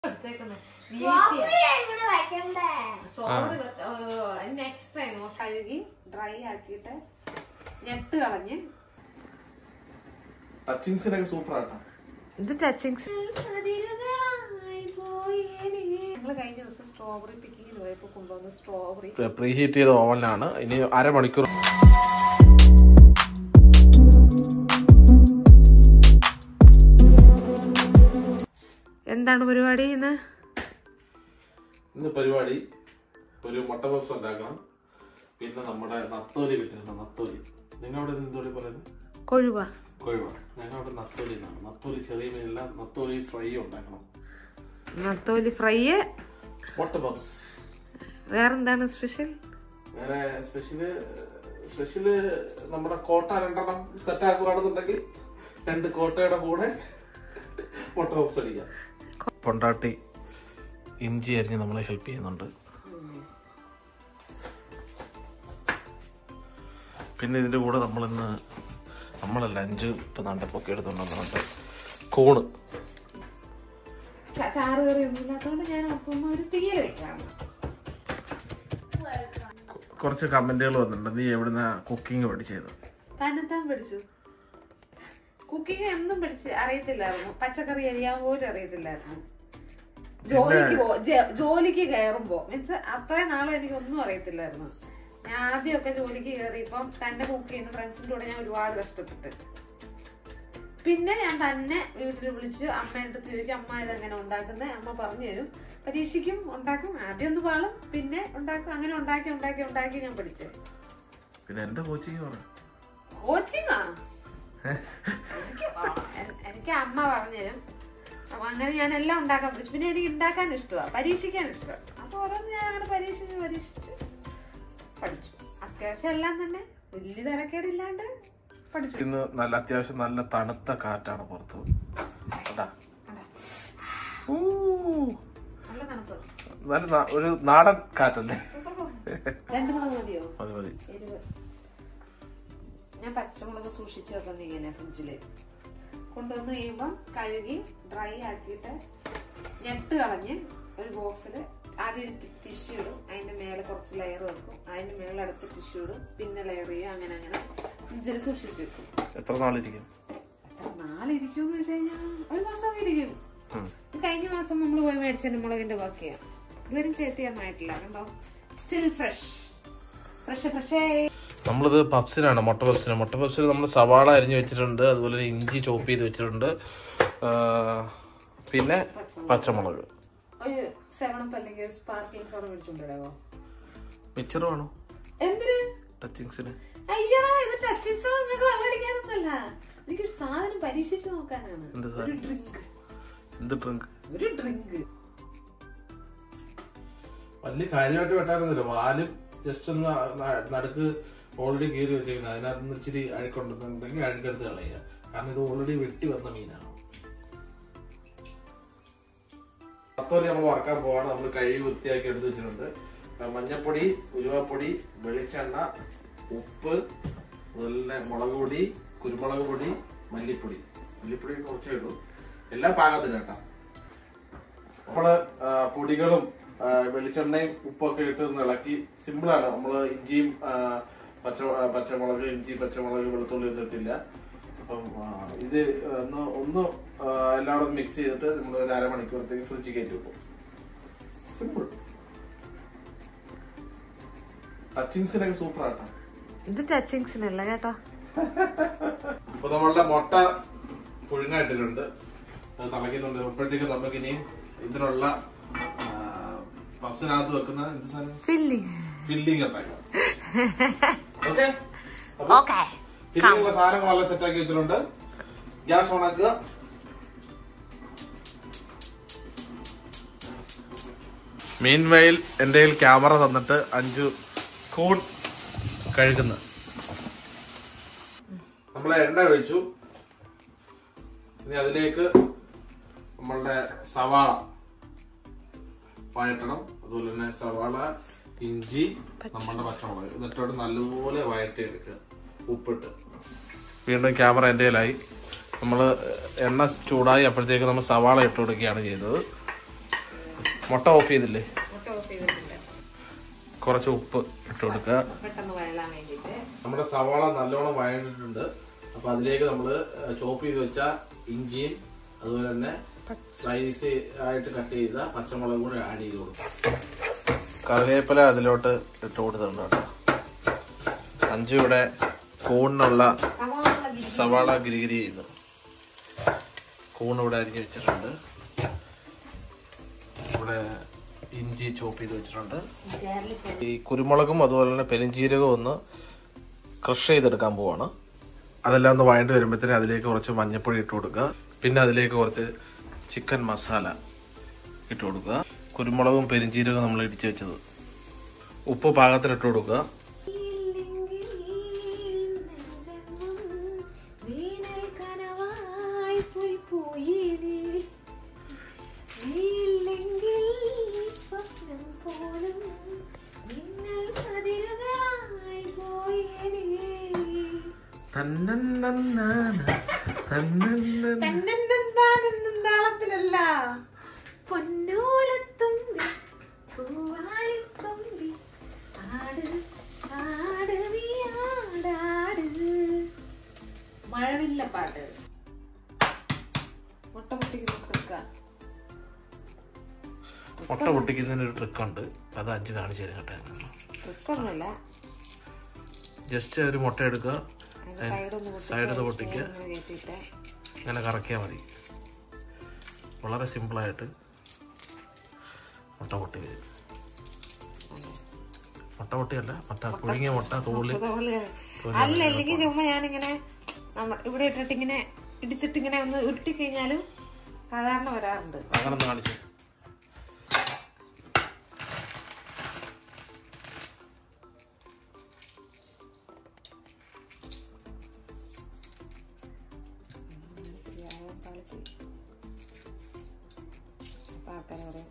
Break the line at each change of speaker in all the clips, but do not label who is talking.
ഇവിടെ വെക്കണ്ടേ
strawberry next time കഴുകി ഡ്രൈ ആക്കിയിട്ട് ഞെട്ട് കളഞ്ഞ്
ടച്ചിങ്സിനൊക്കെ സൂപ്പർ ആട്ടോ
ഇത് ടച്ചിങ്സ് ഞങ്ങള് കഴിഞ്ഞ ദിവസം സ്ട്രോബെറി പിക്കിങ്ങിന് പോയപ്പോ കൊണ്ടുവന്ന സ്ട്രോബെറി
പ്രീ ഹീറ്റ് ചെയ്ത ഓവനിലാണ് ഇനി അരമണിക്കൂർ
എന്താണ് പരിപാടി ഇന്ന്
ഇന്ന് പരിപാടി ഒരു മുട്ട പപ്സ് ഉണ്ടാക്കണം പിന്നെ നമ്മുടെ നത്തോലി കിട്ടുന്നുണ്ട് നത്തോലി നിങ്ങളുടെ എന്തോലി പറയുന്നത്
കൊഴുവ
കൊഴുവ ഞങ്ങളുടെ നത്തോലി എന്നാണ് നത്തോലി ചെറിയ മീനെല്ലാം നത്തോലി ഫ്രൈ ഉണ്ടാക്കണം
നത്തോലി ഫ്രൈ
മുട്ട പപ്സ്
വേറെന്താണ് സ്പെഷ്യൽ
വേറെ സ്പെഷ്യല് സ്പെഷ്യല് നമ്മുടെ കോട്ട രണ്ടെണ്ണം സെറ്റ് ആക്കുകയാണെന്നുണ്ടെങ്കിൽ രണ്ട് കോട്ടയുടെ കൂടെ മുട്ട പപ്സ് അടിക്കാം പൊണ്ടാട്ടി ഇഞ്ചി അരിഞ്ഞ് നമ്മളെ ഹെൽപ്പ് ചെയ്യുന്നുണ്ട് പിന്നെ ഇതിന്റെ കൂടെ നമ്മളിന്ന് നമ്മളല്ല അഞ്ച് ഇപ്പൊ നണ്ടപ്പൊക്കെ എടുത്തോണ്ടെന്നുണ്ട് കൂണ്
ചാറ് കറി ഒന്നും ഇല്ലാത്തതുകൊണ്ട് ഞാൻ ഒത്തൊന്നും ഒരു തീയൽ വെക്കാണ്
കുറച്ച് കമന്റുകൾ വന്നിട്ടുണ്ട് നീ എവിടുന്ന കുക്കിംഗ് പഠിച്ചത്
തന്നെത്താൻ പഠിച്ചു കുക്കിംഗ് എന്നും പഠിച്ച് അറിയത്തില്ലായിരുന്നു പച്ചക്കറി അരിയാൻ പോലും അറിയത്തില്ലായിരുന്നു ജോലിക്ക് പോ ജ- ജോലിക്ക് കയറുമ്പോ മീൻസ് അത്രയും നാളെ എനിക്ക് ഒന്നും അറിയത്തില്ലായിരുന്നു ഞാൻ ആദ്യമൊക്കെ ജോലിക്ക് കയറിയപ്പം തന്നെ കുക്ക് ചെയ്യുന്ന ഫ്രണ്ട്സിന്റെ കൂടെ ഞാൻ ഒരുപാട് കഷ്ടപ്പെട്ട് പിന്നെ ഞാൻ തന്നെ വീട്ടിൽ വിളിച്ച് അമ്മയുടെ അടുത്ത് ചോദിക്കും അമ്മ ഇതെങ്ങനെ ഉണ്ടാക്കുന്നത് അമ്മ പറഞ്ഞു തരും പരീക്ഷിക്കും ഉണ്ടാക്കും ആദ്യം ഒന്ന് പാളും പിന്നെ ഉണ്ടാക്കും അങ്ങനെ ഉണ്ടാക്കി ഉണ്ടാക്കി ഉണ്ടാക്കി ഞാൻ പഠിച്ചത്
പിന്നെ എന്റെ കോച്ചിങ് പറ
കോച്ചിങ്ങാ എനിക്ക് ആ, എൻ- എനിക്ക് അമ്മ പറഞ്ഞുതരും അപ്പൊ അങ്ങനെ ഞാൻ എല്ലാം ഉണ്ടാക്കാൻ പഠിച്ചു പിന്നെ എനിക്ക് ഉണ്ടാക്കാൻ ഇഷ്ടമാണ് പരീക്ഷിക്കാൻ ഇഷ്ടമാണ് അപ്പൊ ഓരോന്ന് ഞാൻ അങ്ങനെ പരീക്ഷിച്ച് പരീക്ഷിച്ച് പഠിച്ചു അത്യാവശ്യം എല്ലാം തന്നെ വലിയ തിരക്കേടില്ലാണ്ട് പഠിച്ചു
ഇന്ന് നല്ല അത്യാവശ്യം നല്ല തണുത്ത കാറ്റാണ് പുറത്ത് കണ്ടാ? ഊ,
നല്ല തണുപ്പ്
നല്ല നാ- ഒരു നാടൻ കാറ്റല്ലേ
രണ്ടു മുളക് മതിയോ
മതി മതി
എരിവ് ഞാൻ പച്ചമുളക് സൂക്ഷിച്ച് വെക്കുന്ന ഇങ്ങനെ ഫ്രിഡ്ജില് കൊണ്ടുവന്ന് കഴിയുമ്പോൾ കഴുകി ഡ്രൈ ആക്കിയിട്ട് ഞെട്ട് കളഞ്ഞ് ഒരു ബോക്സിൽ ആദ്യം ഒരു ടിഷ്യൂ ഇടും അതിന്റെ മേലെ കുറച്ച് ലെയർ വെക്കും അതിന്റെ മേലെ അടുത്ത ടിഷ്യൂ ഇടും പിന്നെ ലെയർ ചെയ്യും അങ്ങനെ അങ്ങനെ ഫ്രിഡ്ജിൽ സൂക്ഷിച്ച് വെക്കും
എത്ര നാളിരിക്കും
എത്ര നാളിരിക്കും എന്ന് വെച്ച് കഴിഞ്ഞാൽ ഒരു മാസമൊക്കെ ഇരിക്കും
ഉം.
ഇത് കഴിഞ്ഞ മാസം നമ്മൾ പോയി മേടിച്ച മുളകിന്റെ ബാക്കിയാ ഇതുവരും ചേർത്തിയൊന്നായിട്ടില്ല കണ്ടോ സ്റ്റിൽ ഫ്രഷ് ഫ്രഷ് ഫ്രഷേ
നമ്മളിത് പപ്സിനാണ് മുട്ട പപ്സിന് മുട്ട പപ്സിന് നമ്മൾ സവാള അരിഞ്ഞ് വെച്ചിട്ടുണ്ട് അതുപോലെ തന്നെ ഇഞ്ചി ചോപ്പ് ചെയ്ത് വെച്ചിട്ടുണ്ട് ആ, പിന്നെ പച്ചമുളക്
ഒരു സെവനപ്പ് അല്ലെങ്കിൽ സ്പാർക്ലിംഗ് സോഡ മേടിച്ചോണ്ടിരാവോ
മിച്ചർ വേണോ
എന്തിന്
ടച്ചിങ്സിന്
അയ്യടാ ഇത് ടച്ചിങ്സ് നിങ്ങൾക്ക് വെള്ളടിക്കാനൊന്നല്ല എനിക്കൊരു സാധനം പരീക്ഷിച്ച് നോക്കാനാണ്
എന്ത്
ഒരു
സാധനം
ഡ്രിങ്ക്
എന്ത് ഡ്രിങ്ക്
ഒരു ഡ്രിങ്ക്
വലിയ കാര്യമായിട്ട് വെട്ടാനൊന്നുമില്ല വാലും ജസ്റ്റ് ഒന്ന് ന- നടുക്ക് ഓൾറെഡി കീറി വെച്ചേക്കുന്നത് അതിനകത്ത് നിന്ന് ഇച്ചിരി അഴുക്കുണ്ടെന്നുണ്ടെങ്കിൽ അഴുക്കെടുത്ത് കളയുക കാരണം ഇത് ഓൾറെഡി വെട്ടി വന്ന മീനാണ് നത്തോലി നമ്മൾ വറക്കാൻ പോവാണ് നമ്മൾ കഴുകി വൃത്തിയാക്കി എടുത്ത് വെച്ചിട്ടുണ്ട് ആ, മഞ്ഞപ്പൊടി ഉലുവപ്പൊടി വെളിച്ചെണ്ണ ഉപ്പ് അതുപോലെ തന്നെ മുളക് പൊടി കുരുമുളക് പൊടി മല്ലിപ്പൊടി മല്ലിപ്പൊടി കുറച്ചേ ഇടൂ എല്ലാം പാകത്തിന് കേട്ടോ നമ്മള് ആ, പൊടികളും ആ, വെളിച്ചെണ്ണയും ഉപ്പൊക്കെ ഇട്ട് ഒന്ന് ഇളക്കി സിമ്പിളാണ് നമ്മള് ഇഞ്ചിയും ആ, പച്ച ആ, പച്ചമുളക് ഇഞ്ചി പച്ചമുളക് വെളുത്തുള്ളി ഒന്നും ഇട്ടില്ല അപ്പം ആ, ഇത് ഒന്ന് ഒന്ന് ആ, എല്ലാം കൂടെ മിക്സ് ചെയ്തിട്ട് നമ്മൾ ഒരു അരമണിക്കൂറത്തേക്ക് ഫ്രിഡ്ജിൽ കയറ്റി വെക്കും സിമ്പിൾ ടച്ചിങ്സിനൊക്കെ സൂപ്പർ ആട്ടോ
ഇത് ടച്ചിങ്സിനല്ല കേട്ടോ
അപ്പൊ നമ്മളുടെ മുട്ട പുഴുങ്ങായിട്ടിട്ടുണ്ട് അത് തിളയ്ക്കുന്നുണ്ട് അപ്പോഴത്തേക്ക് നമുക്ക് ഇനി ഇതിനുള്ള ആ, പപ്സിനകത്ത് വെക്കുന്ന എന്ത് സാധനം
ഫില്ലിങ്
ഫില്ലിംഗ് ഉണ്ടാക്കാം ഓക്കെ
ഓക്കെ
ഫില്ലിംഗുള്ള സാധനങ്ങളെല്ലാം സെറ്റ് ആക്കി വെച്ചിട്ടുണ്ട് ഗ്യാസ് ഓൺ ആക്കുക മീൻ വയൽ എൻ്റെ കയ്യിൽ ക്യാമറ തന്നിട്ട് അഞ്ചു കൂൺ കഴുകുന്നു നമ്മൾ എണ്ണ ഒഴിച്ചു ഇനി അതിലേക്ക് നമ്മളുടെ സവാള വഴറ്റണം അതുപോലെ തന്നെ സവാള ഇഞ്ചി നമ്മളുടെ പച്ചമുളക് എന്നിട്ടോട് നല്ലതുപോലെ വഴറ്റിയെടുക്കുക ഉപ്പിട്ട് വീണ്ടും ക്യാമറ എൻ്റെ കയ്യിലായി നമ്മൾ എണ്ണ ചൂടായി അപ്പോഴത്തേക്ക് നമ്മൾ സവാള ഇട്ട് കൊടുക്കുകയാണ് ചെയ്തത് മുട്ട ഓഫ് ചെയ്തില്ലേ
മുട്ട ഓഫ് ചെയ്തിട്ടുണ്ട്
കുറച്ച് ഉപ്പ് ഇട്ട് കൊടുക്കുക
പെട്ടെന്ന് വഴലാൻ വേണ്ടിയിട്ട്
നമ്മുടെ സവാള നല്ലോണം വഴണ്ടിട്ടുണ്ട് അപ്പൊ അതിലേക്ക് നമ്മള് ചോപ്പ് ചെയ്ത് വെച്ച ഇഞ്ചിയും അതുപോലെ തന്നെ സ്ലൈസ് ആയിട്ട് കട്ട് ചെയ്ത പച്ചമുളകും കൂടെ ആഡ് ചെയ്ത് കൊടുക്കും കറിവേപ്പില അതിലോട്ട് ഇട്ട് കൊടുത്തിട്ടുണ്ട് കേട്ടോ അഞ്ചു ഇവിടെ കൂണിനുള്ള
സവാള ഗിരി
സവാള ഗിരിഗിരി ചെയ്യുന്നു കൂൺ ഇവിടെ അരിഞ്ഞ് വെച്ചിട്ടുണ്ട് ഇവിടെ ഇഞ്ചി ചോപ്പ് ചെയ്ത് വെച്ചിട്ടുണ്ട്
ഗാർലിക്
ഈ കുരുമുളകും അതുപോലെ തന്നെ പെരിഞ്ചീരകവും ഒന്ന് ക്രഷ് ചെയ്തെടുക്കാൻ പോവാണ് അതെല്ലാം ഒന്ന് വഴണ്ടി വരുമ്പോഴത്തേനും അതിലേക്ക് കുറച്ച് മഞ്ഞപ്പൊടി ഇട്ട് കൊടുക്കുക പിന്നെ അതിലേക്ക് കുറച്ച് ചിക്കൻ മസാല ഇട്ട് കൊടുക്കുക കുരുമുളകും പെരിഞ്ചീരകവും നമ്മൾ ഇടിച്ചു വെച്ചത് ഉപ്പ് പാകത്തിന് ഇട്ട് കൊടുക്കുക
താളത്തിലല്ല പൊന്നോലത്തുമ്പി പൂവാലിത്തുമ്പി ആട് ആട് നീ ആടാട് മഴവില്ല പാട്ട് മുട്ട പൊട്ടിക്കുന്ന ട്രിക്ക
മുട്ട പൊട്ടിക്കുന്നതിന് ഒരു ട്രിക്കുണ്ട് അത് അഞ്ച് കാണിച്ചു തരാം കേട്ടോ
ട്രിക്കൊന്നുമല്ല
ജസ്റ്റ് ഒരു മുട്ട എടുക്കുക
അതിന്റെ സൈഡൊന്ന്
സൈഡ് പൊട്ടിക്കുക
കയറ്റിയിട്ട്
ഇങ്ങനെ കറക്കിയാൽ മതി വളരെ സിമ്പിളായിട്ട് മുട്ട പൊട്ടി വരും മുട്ട പൊട്ടിയല്ല മുട്ട പുഴുങ്ങിയ മുട്ട തോല്
അല്ല അല്ലെങ്കിൽ ചുമ്മാ ഞാനിങ്ങനെ നമ്മ ഇവിടെ ഇട്ടിട്ട് ഇങ്ങനെ ഇടിച്ചിട്ട് ഇങ്ങനെ ഒന്ന് ഉരുട്ടി കഴിഞ്ഞാലും സാധാരണ വരാറുണ്ട്
അങ്ങനെ ഒന്ന് കാണിച്ചു
അപ്പൊ ആൾക്കാരെ പറയാം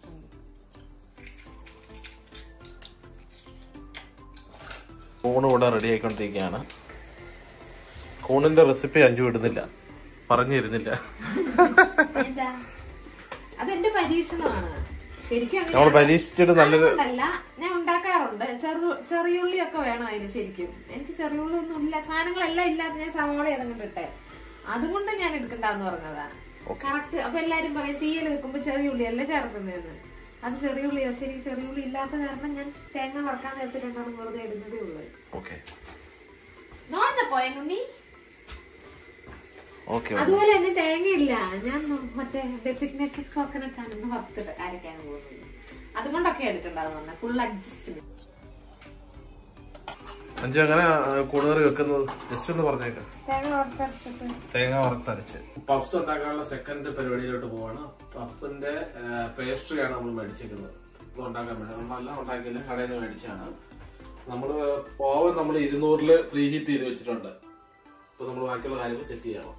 കൂണ് ഇവിടെ റെഡി ആയിക്കൊണ്ടിരിക്കുകയാണ് കൂണിന്റെ റെസിപ്പി അഞ്ചു വിടുന്നില്ല പറഞ്ഞു തരുന്നില്ല
എന്താ അതെന്റെ പരീക്ഷണമാണ് ശരിക്കും അങ്ങനെ
നമ്മൾ പരീക്ഷിച്ചിട്ട് നല്ലൊരു
അതുകൊണ്ടല്ല ഞാൻ ഉണ്ടാക്കാറുണ്ട് ചെറു ചെറിയുള്ളി ഒക്കെ വേണം അതിന് ശരിക്കും എനിക്ക് ചെറിയുള്ളി ഒന്നും ഇല്ല സാധനങ്ങളെല്ലാം ഇല്ലാത്ത ഞാൻ സവാള ഏതെങ്കിലും ഇട്ടെ അതുകൊണ്ട് ഞാൻ എടുക്കണ്ടെന്ന് പറഞ്ഞതാ കറക്റ്റ് അപ്പൊ എല്ലാരും പറയും തീയൽ വെക്കുമ്പോ ചെറിയ ഉള്ളി അല്ല ചേർക്കുന്നതെന്ന് അത് ചെറിയ ഉള്ളി പക്ഷെ എനിക്ക് ചെറിയ ഉള്ളി ഇല്ലാത്ത കാരണം ഞാൻ തേങ്ങ വറക്കാൻ നേരത്തെ രണ്ടാണ് വെറുതെ ഇടുന്നതേ ഉള്ളൂ
ഓക്കെ
നോട്ട് ദ പോയിന്റ് ഉണ്ണി
ഓക്കെ
അതുപോലെ തന്നെ തേങ്ങയില്ല ഞാൻ മറ്റേ ഡെസിഗ്നേറ്റഡ് കോക്കനട്ട് ആണ് ഇന്ന് വറുത്തിട്ട് അരയ്ക്കാൻ പോകുന്നത് അതുകൊണ്ടൊക്കെ എടുക്കണ്ടെന്ന് പറഞ്ഞ ഫുൾ അഡ്ജസ്റ്റ്മെന്റ്
അഞ്ചു അങ്ങനെ കൂടുകറി വെക്കുന്നത് ജസ്റ്റ് ഒന്ന് പറഞ്ഞേക്കാം
തേങ്ങ വറുത്തരച്ചിട്ട്
തേങ്ങ വറുത്തരച്ച് പഫ്സ് ഉണ്ടാക്കാനുള്ള സെക്കൻഡ് പരിപാടിയിലോട്ട് പോവാണ് പഫിന്റെ പേസ്ട്രിയാണ് നമ്മൾ മേടിച്ചേക്കുന്നത് ഇത് ഉണ്ടാക്കാൻ വേണ്ടി നമ്മളെല്ലാം ഉണ്ടാക്കിയില്ല കടയിൽ നിന്ന് മേടിച്ചാണ് നമ്മള് ഓവൻ നമ്മൾ ഇരുന്നൂറില് പ്രീഹീറ്റ് ചെയ്ത് വെച്ചിട്ടുണ്ട് ഇപ്പൊ നമ്മൾ ബാക്കിയുള്ള കാര്യങ്ങൾ സെറ്റ് ചെയ്യണം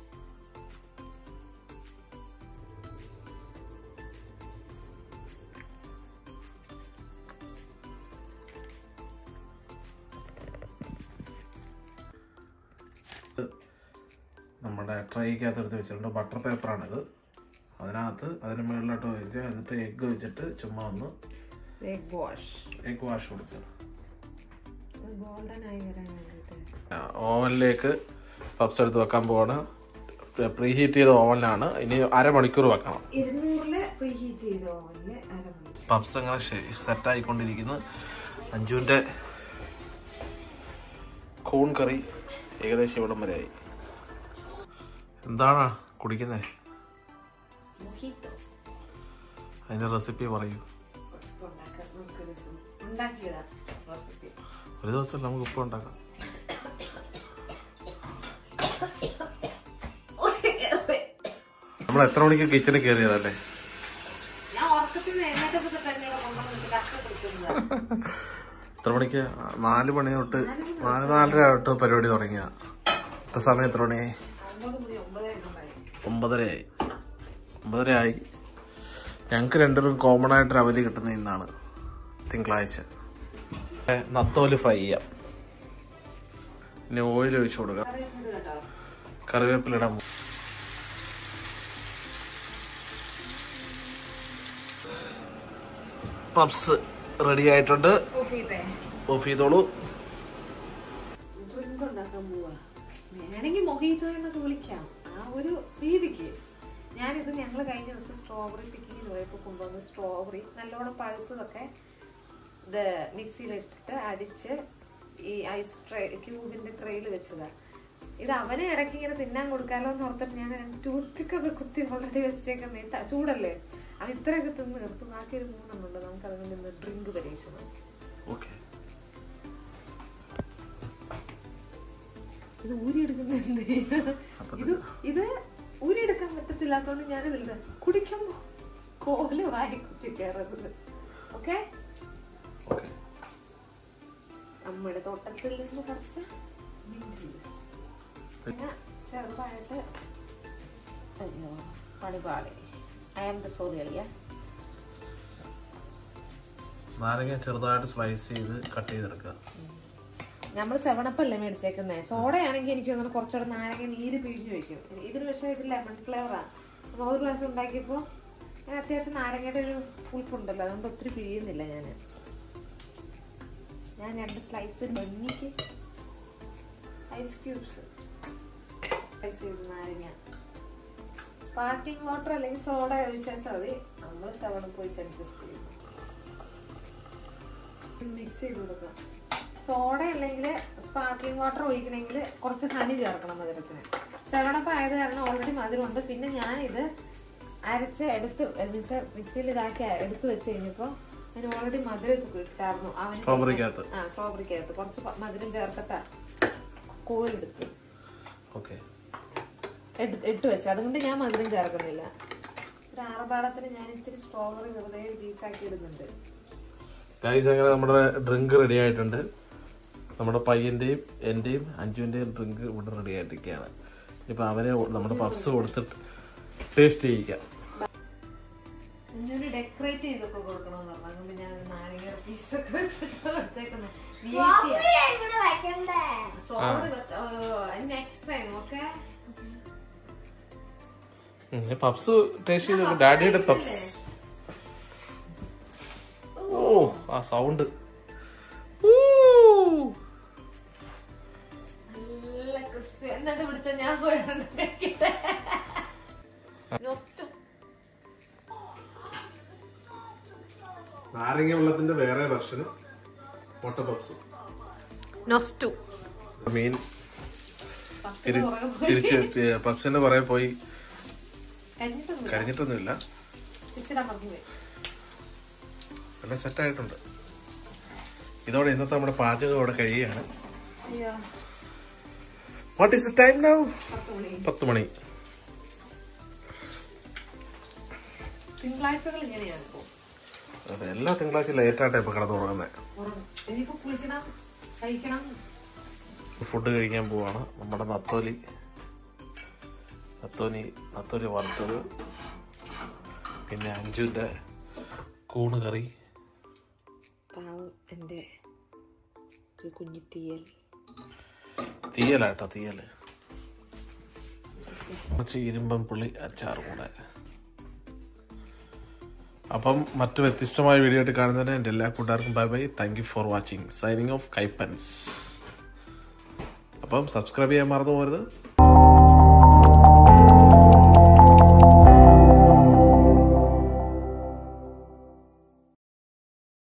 നമ്മുടെ ട്രൈക്കകത്ത് എടുത്ത് വെച്ചിട്ടുണ്ട് ബട്ടർ പേപ്പറാണിത് അതിനകത്ത് അതിന് മുകളിലോട്ട് വയ്ക്കുക എന്നിട്ട് എഗ്ഗ് വെച്ചിട്ട് ചുമ്മാ ഒന്ന്
എഗ് വാഷ്
എഗ്ഗ് വാഷ് കൊടുക്കുക
ഗോൾഡൻ ആയി വരാൻ വേണ്ടിട്ട്
ഓവനിലേക്ക് പപ്സ് എടുത്ത് വെക്കാൻ പോവാണ് പ്രീ ഹീറ്റ് ചെയ്ത ഓവനിലാണ് ഇനി അരമണിക്കൂർ വെക്കണം
ഇരുന്നൂറില് പ്രീഹീറ്റ് ചെയ്ത ഓവനില് അരമണിക്കൂർ
പപ്സ് അങ്ങനെ സെറ്റ് ആയിക്കൊണ്ടിരിക്കുന്നു അഞ്ജുവിന്റെ കൂൺ കറി ഏകദേശം ഇവിടം വരെ ആയി എന്താണ് കുടിക്കുന്നത്
മൊഹിറ്റോ
അതിന്റെ റെസിപ്പി പറയൂ
റെസിപ്പി ഉണ്ടാക്കാൻ നമുക്കൊരു ദിവസം ഉണ്ടാക്കിയതാ റെസിപ്പി
ഒരു ദിവസം നമുക്ക് ഉപ്പ് ഉണ്ടാക്കാം നമ്മൾ എത്ര മണിക്ക് കിച്ചണിൽ കയറിയതല്ലേ
ഞാൻ ഉറക്കത്തിൽ നിന്ന് എഴുന്നേറ്റപ്പോ തന്നെ കൊണ്ടുവന്നിട്ട് കഷ്ടപ്പെടുത്തുന്നതാ
എത്ര മണിക്ക് നാല് മണി തൊട്ട് നാല് നാലര തൊട്ട് പരിപാടി തുടങ്ങിയ ഇപ്പൊ സമയം എത്ര മണിയായി
ഒമ്പത് മണി ഒമ്പതേ ഉണ്ടായി
ഒമ്പതരയായി ഒമ്പതരയായി ഞങ്ങൾക്ക് രണ്ടുപേരും കോമൺ ആയിട്ടൊരു അവധി കിട്ടുന്ന ഇന്നാണ് തിങ്കളാഴ്ച ഏ, നത്തോല് ഫ്രൈ ചെയ്യാം ഇനി ഓയിൽ ഒഴിച്ചു കൊടുക്കാം
അറിയുന്നത് കേട്ടോ
കറിവേപ്പില ഇടാൻ പോ- പപ്സ് റെഡി ആയിട്ടുണ്ട്
ഓഫ് ചെയ്തേ
ഓഫ് ചെയ്തോളൂ
ഡ്രിങ്ക് ഉണ്ടാക്കാൻ പോവാ വേണമെങ്കിൽ മൊഹീറ്റോ എന്നൊക്കെ വിളിക്കാം ആ ഒരു രീതിക്ക് ഞാനിത് ഞങ്ങൾ കഴിഞ്ഞ ദിവസം സ്ട്രോബെറി പിക്കിങ്ങിന് പോയപ്പോൾ കൊണ്ടുവന്ന സ്ട്രോബെറി നല്ലോണം പഴുത്തതൊക്കെ ഇത് മിക്സിയിലിട്ടിട്ട് അടിച്ച് ഈ ഐസ് ട്രേ ക്യൂബിന്റെ ട്രേയിൽ വെച്ചതാ ഇത് അവനെ ഇടയ്ക്ക് ഇങ്ങനെ തിന്നാൻ കൊടുക്കാലോ എന്ന് ഓർത്തിട്ട് ഞാൻ ടൂത്തിക്കൊക്കെ കുത്തി വളരെ വെച്ചേക്കുന്ന ത- ചൂടല്ലേ അവൻ ഇത്രയൊക്കെ തിന്ന് നിർത്തും ബാക്കി ഒരു മൂന്നെണ്ണം ഉണ്ട് നമുക്ക് അതിൽ നിന്ന് ഡ്രിങ്ക് പരീക്ഷണം
ഓക്കെ
ഇത് ഊരിയെടുക്കുന്നുണ്ട് ഇത് ഇത് ഊരിയെടുക്കാൻ പറ്റത്തില്ലാത്തോണ്ട് ഞാൻ ഇതില്ല കുടിക്കുമ്പോ കോല് വായി കുത്തി കയറുന്നത് ഓക്കെ
ഓക്കെ
നമ്മുടെ തോട്ടത്തിൽ നിന്ന് പറിച്ച mint juice. പിന്നെ ചെറുതായിട്ട് അയ്യോ പണിപാടി ഐ ആം ദ സോറി അളിയ
നാരങ്ങ ചെറുതായിട്ട് സ്ലൈസ് ചെയ്ത് കട്ട് ചെയ്തെടുക്കുക
നമ്മൾ സെവണപ്പല്ലേ മേടിച്ചേക്കുന്നേ സോഡയാണെങ്കിൽ എനിക്ക് തോന്നുന്നു കുറച്ചുകൂടെ നാരങ്ങ നീര് പിഴിഞ്ഞ് വെക്കും ഇതിന് പക്ഷേ ഇത് ലെമൺ ഫ്ലേവറാ നമ്മൾ ഒരു പ്രാവശ്യം ഉണ്ടാക്കിയപ്പോൾ ഞാൻ അത്യാവശ്യം നാരങ്ങയുടെ ഒരു പുളിപ്പുണ്ടല്ലോ അതുകൊണ്ട് ഒത്തിരി പിഴിയുന്നില്ല ഞാൻ ഞാൻ രണ്ട് സ്ലൈസ് ഭംഗിക്ക് ഐസ് ക്യൂബ്സ് സ്ലൈസ് ചെയ്ത് നാരങ്ങ സ്പാർക്കിംഗ് വാട്ടർ അല്ലെങ്കിൽ സോഡ ഒഴിച്ചാൽ മതി നമ്മൾ സെവണപ്പ് ഒഴിച്ച് അഡ്ജസ്റ്റ് ചെയ്യും മിക്സ് ചെയ്ത് കൊടുക്കാം സോഡ അല്ലെങ്കിൽ സ്പാർക്ലിംഗ് വാട്ടർ ഒഴിക്കണമെങ്കിൽ കുറച്ച് ഹണി ചേർക്കണം മധുരത്തിന് സെവണപ്പ് ആയത് കാരണം ഓൾറെഡി മധുരമുണ്ട് പിന്നെ ഞാൻ ഇത് അരച്ച് എടുത്ത് മീൻസ് മിക്സിയിൽ ഇതാക്കി എടുത്ത് വെച്ച് കഴിഞ്ഞപ്പോൾ ഞാൻ ഓൾറെഡി മധുരം ഇത് ഇട്ടായിരുന്നു അവന്
സ്ട്രോബെറിക്കകത്ത്
ആ സ്ട്രോബെറിക്കകത്ത് കുറച്ച് പ- മധുരം ചേർത്തിട്ടാ കോലെടുത്ത്
ഓക്കെ
എടുത്ത് ഇട്ട് വെച്ച് അതുകൊണ്ട് ഞാൻ മധുരം ചേർക്കുന്നില്ല ഒരു ആറപാടത്തിന് ഞാൻ ഇത്തിരി സ്ട്രോബെറി വെറുതെ പീസാക്കി ഇടുന്നുണ്ട്
ഗൈസ് അങ്ങനെ നമ്മുടെ ഡ്രിങ്ക് റെഡി ആയിട്ടുണ്ട് നമ്മുടെ പയ്യന്റെയും എന്റെയും അഞ്ജുവിന്റെയും ഡ്രിങ്ക് ഇവിടെ റെഡി ആയിട്ടിരിക്കുകയാണ് ഇപ്പൊ അവരെ നമ്മുടെ പപ്സ് കൊടുത്തിട്ട് ടേസ്റ്റ് ചെയ്യിക്കാം
കുഞ്ഞൊരു ഡെക്കറേറ്റ് ചെയ്തൊക്കെ കൊടുക്കണമെന്ന് പറഞ്ഞു അതുകൊണ്ട് ഞാൻ ഒരു നാരങ്ങ പീസൊക്കെ വെച്ചിട്ട് കൊടുത്തേക്കുന്നത്
സ്ട്രോബെറി ഇവിടെ വെക്കണ്ടേ
strawberry next time okay
puffs taste ചെയ്ത് ഡാഡിയുടെ പപ്സ് ഓ ആ സൗണ്ട്
നല്ല ക്രിസ്പി എന്നത് പിടിച്ച ഞാൻ പോയിട്ട്
നാരങ്ങ വെള്ളത്തിന്റെ വേറെ വെർഷന് മുട്ട പപ്സ്
നൊസ്റ്റു
മീൻ തിരി- തിരിച്ച് പപ്സിന്റെ പുറകെ പോയി
കഴിഞ്ഞിട്ടൊന്നുമില്ല
കഴിഞ്ഞിട്ടൊന്നുമില്ല
തിരിച്ചിടാൻ മറന്നുപോയി
നല്ല സെറ്റായിട്ടുണ്ട് ഇതോടെ ഇന്നത്തെ നമ്മുടെ പാചകം ഇവിടെ കഴിയുകയാണ്
അയ്യോ
വാട്ട് ഈസ് ടൈം നൗ
പത്ത് മണി
പത്ത് മണി
തിങ്കളാഴ്ചകൾ ഇങ്ങനെയാണ് ഇപ്പോ
അതെ എല്ലാ തിങ്കളാഴ്ച ലേറ്റായിട്ടാണ് ഇപ്പൊ കിടന്നു തുടങ്ങുന്നത്
ഉറങ്ങും. ഇനിയിപ്പോ കുളിക്കണം കഴിക്കണം
ഫുഡ് കഴിക്കാൻ പോവാണ് നമ്മുടെ നത്തോലി നത്തോലി നത്തോലി വറുത്തത് പിന്നെ അഞ്ചുവിന്റെ കൂണ് കറി
പാവം എൻ്റെ ഒരു കുഞ്ഞി തീയൽ
തീയലാട്ടോ തീയല് കുറച്ച് ഇരുമ്പൻ പുള്ളി അച്ചാർ കൂടെ അപ്പം മറ്റു വ്യത്യസ്തമായ വീഡിയോ ആയിട്ട് കാണുന്നതിന് എൻ്റെ എല്ലാ കൂട്ടുകാർക്കും bye bye thank you for watching signing off കൈപ്പൻസ് അപ്പം സബ്സ്ക്രൈബ് ചെയ്യാൻ മറന്നു പോകരുത്